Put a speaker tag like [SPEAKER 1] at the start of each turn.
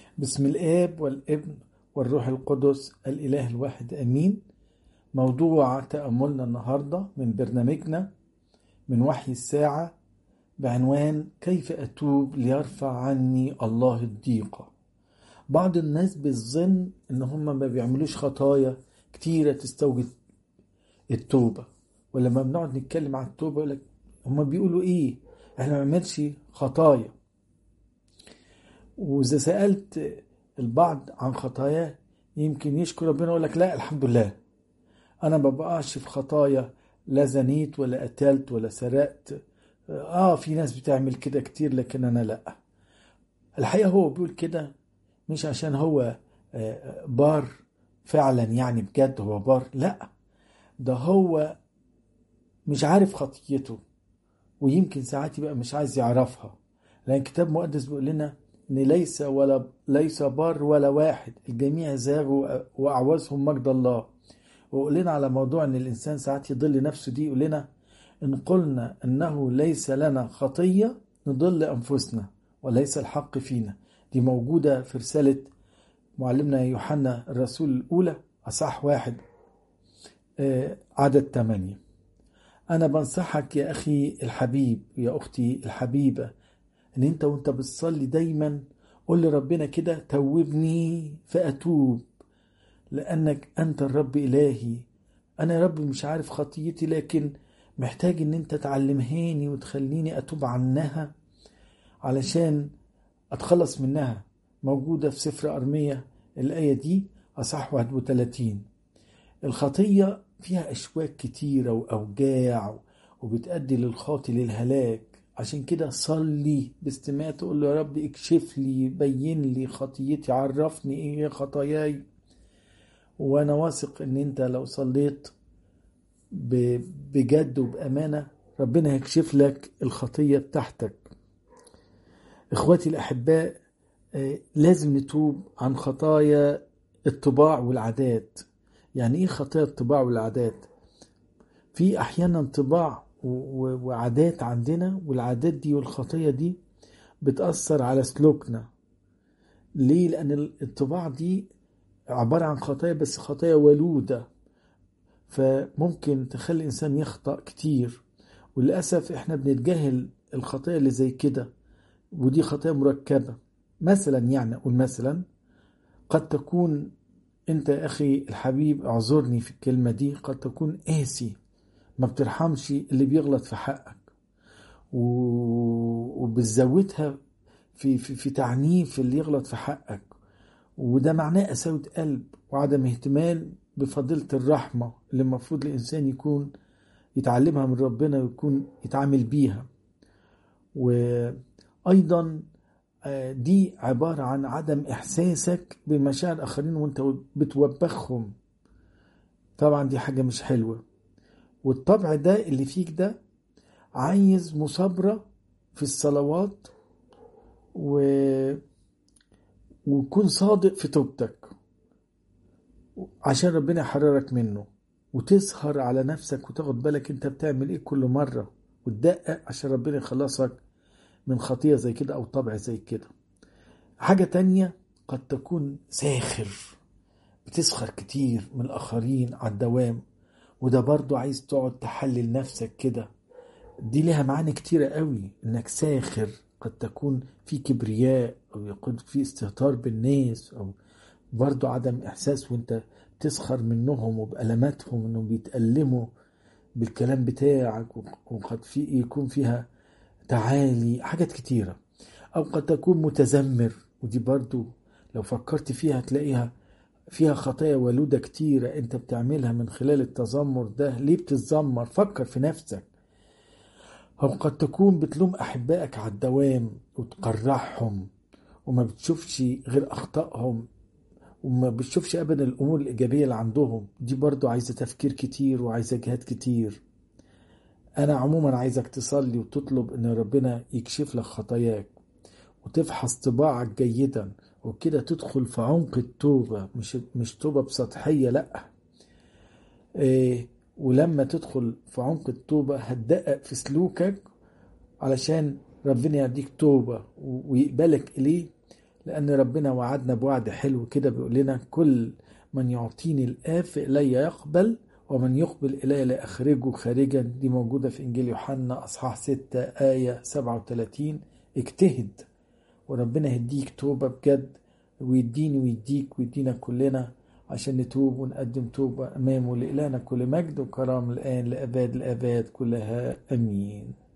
[SPEAKER 1] بسم الآب والابن والروح القدس الإله الواحد أمين موضوع تأملنا النهاردة من برنامجنا من وحي الساعة بعنوان كيف أتوب ليرفع عني الله الضيقة بعض الناس بالظن إن هم ما بيعملوش خطايا كتيرة تستوجب التوبة ولما بنقعد نتكلم عن التوبة يقول لك هم بيقولوا إيه إحنا ما بنعملش خطايا وإذا سألت البعض عن خطاياه يمكن يشكر ربنا يقول لك لا الحمد لله أنا ما بقعش في خطايا لا زنيت ولا قتلت ولا سرقت آه في ناس بتعمل كده كتير لكن أنا لا الحقيقة هو بيقول كده مش عشان هو بار فعلا يعني بجد هو بار لا ده هو مش عارف خطيته ويمكن ساعات يبقى مش عايز يعرفها لأن الكتاب المقدس بيقول لنا ان ليس ولا ليس بار ولا واحد الجميع زاغوا واعوزهم مجد الله ويقول لنا على موضوع ان الانسان ساعات يضل نفسه دي يقول لنا ان قلنا انه ليس لنا خطيه نضل انفسنا وليس الحق فينا دي موجوده في رساله معلمنا يوحنا الرسول الاولى اصح واحد عدد ثمانية أنا بنصحك يا أخي الحبيب يا أختي الحبيبة ان انت وانت بتصلي دايما قول لربنا كده توبني فاتوب لانك انت الرب الهي انا يا رب مش عارف خطيتي لكن محتاج ان انت تعلمهاني وتخليني اتوب عنها علشان اتخلص منها موجودة في سفر أرمية الآية دي أصح 31 الخطية فيها أشواك كتيرة وأوجاع وبتأدي للخاطي للهلاك عشان كده صلي باستماع تقول له يا رب اكشف لي بين لي خطيتي عرفني ايه خطاياي وانا واثق ان انت لو صليت بجد وبامانه ربنا هيكشف لك الخطيه بتاعتك اخواتي الاحباء لازم نتوب عن خطايا الطباع والعادات يعني ايه خطايا الطباع والعادات في احيانا طباع وعادات عندنا والعادات دي والخطية دي بتأثر على سلوكنا ليه؟ لأن الطباع دي عبارة عن خطايا بس خطايا ولودة فممكن تخلي الإنسان يخطأ كتير وللأسف إحنا بنتجاهل الخطايا اللي زي كده ودي خطايا مركبة مثلا يعني أقول مثلا قد تكون أنت يا أخي الحبيب اعذرني في الكلمة دي قد تكون قاسي ما بترحمش اللي بيغلط في حقك و... وبتزودها في, في, في تعنيف اللي يغلط في حقك وده معناه قساوة قلب وعدم اهتمام بفضيلة الرحمة اللي المفروض الإنسان يكون يتعلمها من ربنا ويكون يتعامل بيها وأيضا دي عبارة عن عدم إحساسك بمشاعر الآخرين وأنت بتوبخهم طبعا دي حاجة مش حلوة والطبع ده اللي فيك ده عايز مثابرة في الصلوات و... وكون صادق في توبتك عشان ربنا يحررك منه وتسهر على نفسك وتاخد بالك انت بتعمل ايه كل مرة وتدقق عشان ربنا يخلصك من خطية زي كده او طبع زي كده حاجة تانية قد تكون ساخر بتسخر كتير من الآخرين على الدوام وده برضو عايز تقعد تحلل نفسك كده دي لها معاني كتيرة قوي انك ساخر قد تكون في كبرياء او يكون في استهتار بالناس او برضو عدم احساس وانت تسخر منهم وبألماتهم انهم بيتألموا بالكلام بتاعك وقد في يكون فيها تعالي حاجات كتيرة او قد تكون متذمر ودي برضو لو فكرت فيها هتلاقيها فيها خطايا ولودة كتيرة انت بتعملها من خلال التذمر ده ليه بتتذمر فكر في نفسك أو قد تكون بتلوم أحبائك على الدوام وتقرحهم وما بتشوفش غير أخطائهم وما بتشوفش أبدا الأمور الإيجابية اللي عندهم دي برضو عايزة تفكير كتير وعايزة جهاد كتير أنا عموما عايزك تصلي وتطلب إن ربنا يكشف لك خطاياك وتفحص طباعك جيدا وكده تدخل في عمق التوبة مش مش توبة بسطحية لأ إيه ولما تدخل في عمق التوبة هتدقق في سلوكك علشان ربنا يديك توبة ويقبلك إليه لأن ربنا وعدنا بوعد حلو كده بيقول لنا كل من يعطيني الآب إلي يقبل ومن يقبل إلي لا أخرجه خارجا دي موجودة في إنجيل يوحنا أصحاح 6 آية 37 اجتهد وربنا يديك توبة بجد ويديني ويديك ويدينا كلنا عشان نتوب ونقدم توبة أمامه لإلهنا كل مجد وكرام الآن لأباد الآباد كلها أمين